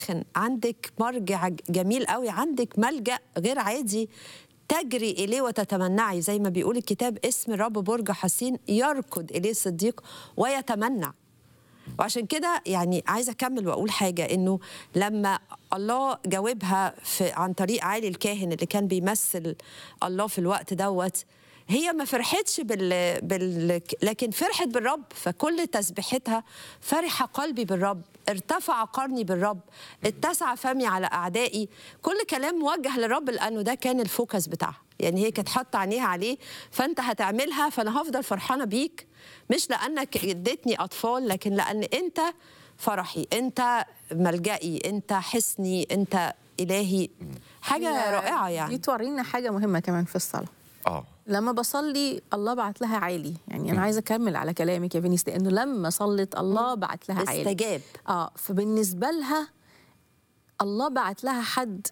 عندك مرجع جميل قوي عندك ملجأ غير عادي تجري إليه وتتمنعي زي ما بيقول الكتاب اسم الرب برج حصين يركض إليه الصديق ويتمنع وعشان كده يعني عايزه اكمل واقول حاجه انه لما الله جاوبها في عن طريق علي الكاهن اللي كان بيمثل الله في الوقت دوت هي ما فرحتش بال... بال لكن فرحت بالرب فكل تسبيحتها فرح قلبي بالرب ارتفع قرني بالرب اتسع فمي على اعدائي كل كلام موجه للرب لانه ده كان الفوكس بتاعها يعني هي كانت حاطه عينيها عليه فانت هتعملها فانا هفضل فرحانه بيك مش لانك اديتني اطفال لكن لان انت فرحي انت ملجئي انت حصني انت الهي حاجه رائعه دي يعني تورينا حاجه مهمه كمان في الصلاه اه لما بصلي الله بعت لها عالي يعني انا عايزه اكمل على كلامك يا فينيس لانه لما صلت الله بعت لها عالي استجاب اه فبالنسبه لها الله بعت لها حد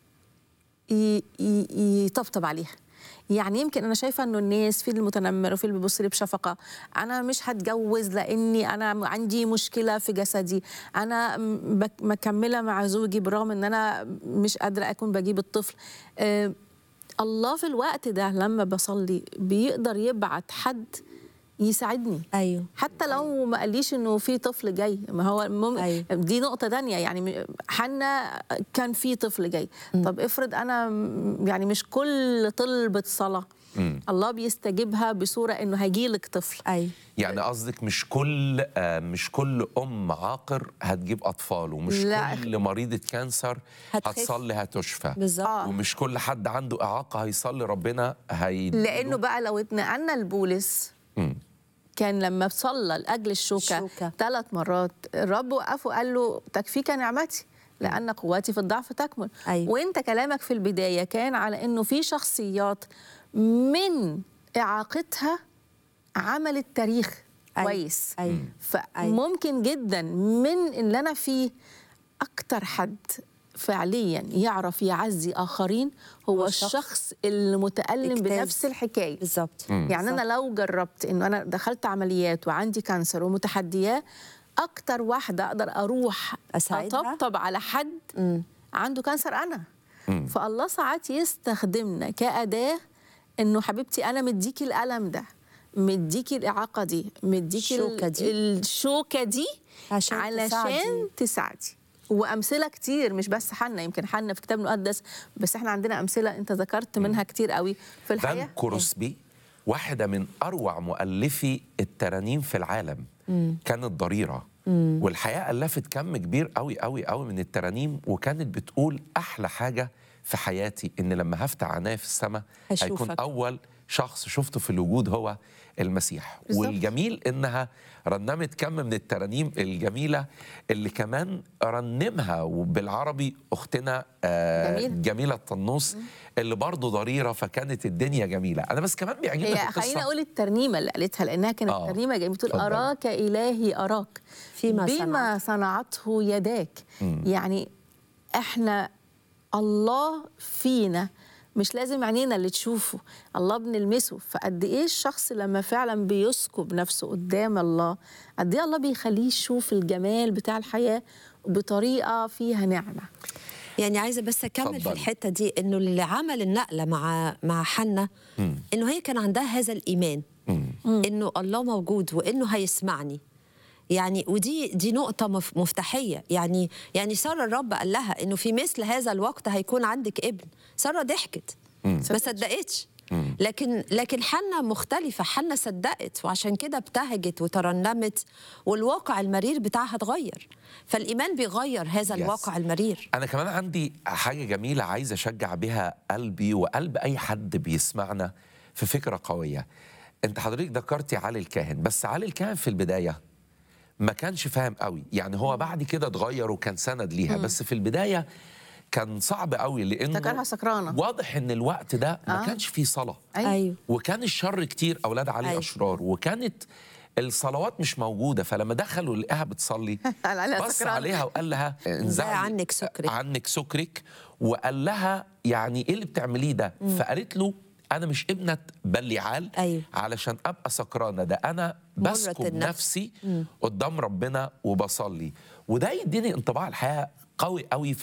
ي- ي- يطبطب عليها يعني يمكن انا شايفه انه الناس في المتنمر وفي اللي بيبص لي بشفقه انا مش هتجوز لاني انا عندي مشكله في جسدي انا م- بك- مكمله مع زوجي برغم ان انا مش قادره اكون بجيب الطفل آه الله في الوقت ده لما بصلي بيقدر يبعت حد يساعدني ايوه حتى لو ما قاليش انه في طفل جاي ما هو مم... أيوة. دي نقطة تانية يعني م- حنا كان في طفل جاي طب افرض انا م- يعني مش كل طلبة صلاة الله بيستجيبها بصورة انه هيجيلك طفل ايوه يعني قصدك مش كل آه مش كل ام عاقر هتجيب اطفال ومش لا. كل مريضه كانسر هتخف. هتصلي هتشفى بالظبط آه. ومش كل حد عنده اعاقه هيصلي ربنا هي لانه بقى لو اتنقلنا لبولس مم. كان لما صلى لاجل الشوكه الشوكة. ثلاث مرات الرب وقفه وقال له تكفيك نعمتي لان قوتي في الضعف تكمن أيوة. وانت كلامك في البدايه كان على انه في شخصيات من اعاقتها عملت تاريخ أيوة. كويس أيوة. فممكن جدا من اللي انا فيه اكتر حد فعليا يعرف يعزي اخرين هو هو الشخص الشخص المتالم اجتاز. بنفس الحكايه بالظبط يعني انا لو جربت انه انا دخلت عمليات وعندي كانسر ومتحدياه اكتر واحده اقدر اروح أساعدها؟ اطبطب على حد مم. عنده كانسر انا فالله ساعات يستخدمنا كاداه انه حبيبتي انا مديكي الالم ده مديكي الاعاقه دي مديكي ال- الشوكة دي. الشوكه دي عشان علشان تساعدي. تساعدي وامثله كتير مش بس حنا يمكن حنا في كتاب مقدس بس احنا عندنا امثله انت ذكرت منها كتير قوي في فان الحياه كروسبي واحدة من أروع مؤلفي الترانيم في العالم كانت ضريرة والحقيقة ألفت كم كبير قوي قوي قوي من الترانيم وكانت بتقول أحلى حاجة في حياتي إن لما هفتح عينيا في السماء هيكون هشوفك. أول شخص شفته في الوجود هو المسيح بالظبط. والجميل إنها رنمت كم من الترانيم الجميلة اللي كمان رنمها بالعربي أختنا آه جميل. جميلة الطنوس اللي برضه ضريرة فكانت الدنيا جميلة أنا بس كمان بيعجبني في هي خليني القصة اقول الترنيمه اللي قالتها لانها كانت آه، ترنيمه جميله بتقول اتفضل. اراك الهي اراك فيما بما صنعته يداك يعني احنا الله فينا مش لازم عينينا اللي تشوفه الله بنلمسه فقد ايه الشخص لما فعلا بيسكب نفسه قدام الله قد ايه الله بيخليه يشوف الجمال بتاع الحياه بطريقه فيها نعمه يعني عايزه بس اكمل في اتفضلي. الحته دي انه اللي عمل النقله مع مع حنا انه هي كان عندها هذا الايمان انه الله موجود وانه هيسمعني يعني ودي دي نقطة مف- مفتاحية يعني يعني سارة الرب قال لها انه في مثل هذا الوقت هيكون عندك ابن سارة ضحكت ما صدقتش لكن لكن حنا مختلفة حنا صدقت وعشان كده ابتهجت وترنمت والواقع المرير بتاعها اتغير فالإيمان بيغير هذا Yes. الواقع المرير أنا كمان عندي حاجة جميلة عايز أشجع بها قلبي وقلب أي حد بيسمعنا في فكرة قوية أنت حضرتك ذكرتي علي الكاهن بس علي الكاهن في البداية ما كانش فاهم قوي يعني هو بعد كده اتغير وكان سند ليها بس في البداية كان صعب قوي لأنه افتكرها سكرانة. واضح إن الوقت ده ما آه. كانش فيه صلاة أيوة. أيوه وكان الشر كتير اولاد علي أيوة. اشرار وكانت الصلوات مش موجوده فلما دخلوا لقاها بتصلي قال عليها بص سكرانة. عليها وقال لها انزعي عنك سكرك. عنك سكرك وقال لها يعني ايه اللي بتعمليه ده فقالت له انا مش ابنه بليعال أيوة. علشان ابقى سكرانه ده انا مرة بسكب النفس. نفسي قدام ربنا وبصلي وده يديني انطباع الحياه قوي قوي في